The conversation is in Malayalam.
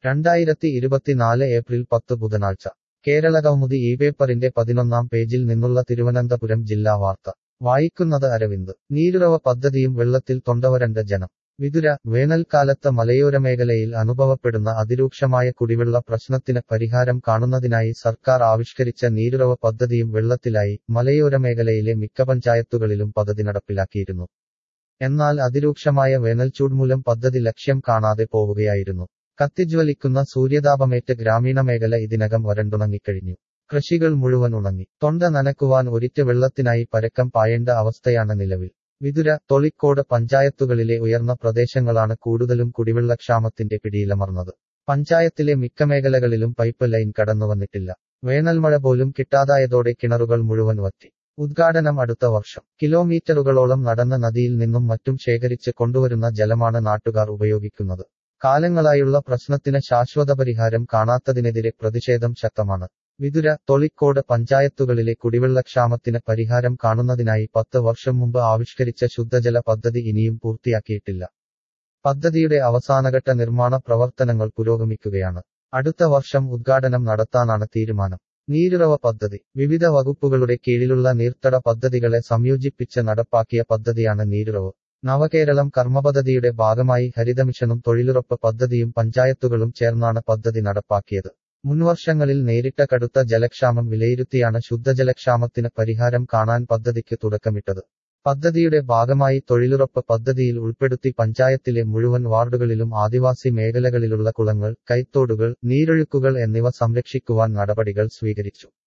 രണ്ടായിരത്തി ഇരുപത്തിനാല് ഏപ്രിൽ പത്ത് ബുധനാഴ്ച കേരളകൗമുദി ഈ പേപ്പറിന്റെ പതിനൊന്നാം പേജിൽ നിന്നുള്ള തിരുവനന്തപുരം ജില്ലാ വാർത്ത വായിക്കുന്നത് അരവിന്ദ് നീരുറവ പദ്ധതിയും വെള്ളത്തിൽ തൊണ്ടവരണ്ട ജനം വിതുര വേനൽക്കാലത്ത് മലയോര മേഖലയിൽ അനുഭവപ്പെടുന്ന അതിരൂക്ഷമായ കുടിവെള്ള പ്രശ്നത്തിന് പരിഹാരം കാണുന്നതിനായി സർക്കാർ ആവിഷ്കരിച്ച നീരുറവ പദ്ധതിയും വെള്ളത്തിലായി മലയോര മേഖലയിലെ മിക്ക പഞ്ചായത്തുകളിലും പദ്ധതി നടപ്പിലാക്കിയിരുന്നു എന്നാൽ അതിരൂക്ഷമായ വേനൽച്ചൂട് മൂലം പദ്ധതി ലക്ഷ്യം കാണാതെ പോവുകയായിരുന്നു കത്തിജ്വലിക്കുന്ന സൂര്യതാപമേറ്റ് ഗ്രാമീണ മേഖല ഇതിനകം വരണ്ടുണങ്ങിക്കഴിഞ്ഞു കൃഷികൾ മുഴുവൻ ഉണങ്ങി തൊണ്ട നനക്കുവാൻ ഒരിറ്റ് വെള്ളത്തിനായി പരക്കം പായേണ്ട അവസ്ഥയാണ് നിലവിൽ വിതുര തൊളിക്കോട് പഞ്ചായത്തുകളിലെ ഉയർന്ന പ്രദേശങ്ങളാണ് കൂടുതലും കുടിവെള്ളക്ഷാമത്തിന്റെ പിടിയിലമർന്നത് പഞ്ചായത്തിലെ മിക്ക മേഖലകളിലും പൈപ്പ് ലൈൻ കടന്നുവന്നിട്ടില്ല വേനൽമഴ പോലും കിട്ടാതായതോടെ കിണറുകൾ മുഴുവൻ വറ്റി ഉദ്ഘാടനം അടുത്ത വർഷം കിലോമീറ്ററുകളോളം നടന്ന നദിയിൽ നിന്നും മറ്റും ശേഖരിച്ച് കൊണ്ടുവരുന്ന ജലമാണ് നാട്ടുകാർ ഉപയോഗിക്കുന്നത് കാലങ്ങളായുള്ള പ്രശ്നത്തിന് ശാശ്വത പരിഹാരം കാണാത്തതിനെതിരെ പ്രതിഷേധം ശക്തമാണ് വിതുര തൊളിക്കോട് പഞ്ചായത്തുകളിലെ കുടിവെള്ളക്ഷാമത്തിന് പരിഹാരം കാണുന്നതിനായി പത്ത് വർഷം മുമ്പ് ആവിഷ്കരിച്ച ശുദ്ധജല പദ്ധതി ഇനിയും പൂർത്തിയാക്കിയിട്ടില്ല പദ്ധതിയുടെ അവസാനഘട്ട നിർമ്മാണ പ്രവർത്തനങ്ങൾ പുരോഗമിക്കുകയാണ് അടുത്ത വർഷം ഉദ്ഘാടനം നടത്താനാണ് തീരുമാനം നീരുറവ പദ്ധതി വിവിധ വകുപ്പുകളുടെ കീഴിലുള്ള നീർത്തട പദ്ധതികളെ സംയോജിപ്പിച്ച് നടപ്പാക്കിയ പദ്ധതിയാണ് നീരുറവ് നവകേരളം കർമ്മപദ്ധതിയുടെ ഭാഗമായി ഹരിതമിഷനും തൊഴിലുറപ്പ് പദ്ധതിയും പഞ്ചായത്തുകളും ചേർന്നാണ് പദ്ധതി നടപ്പാക്കിയത് മുൻവർഷങ്ങളിൽ നേരിട്ട കടുത്ത ജലക്ഷാമം വിലയിരുത്തിയാണ് ശുദ്ധജലക്ഷാമത്തിന് പരിഹാരം കാണാൻ പദ്ധതിക്ക് തുടക്കമിട്ടത് പദ്ധതിയുടെ ഭാഗമായി തൊഴിലുറപ്പ് പദ്ധതിയിൽ ഉൾപ്പെടുത്തി പഞ്ചായത്തിലെ മുഴുവൻ വാർഡുകളിലും ആദിവാസി മേഖലകളിലുള്ള കുളങ്ങൾ കൈത്തോടുകൾ നീരൊഴുക്കുകൾ എന്നിവ സംരക്ഷിക്കുവാൻ നടപടികൾ സ്വീകരിച്ചു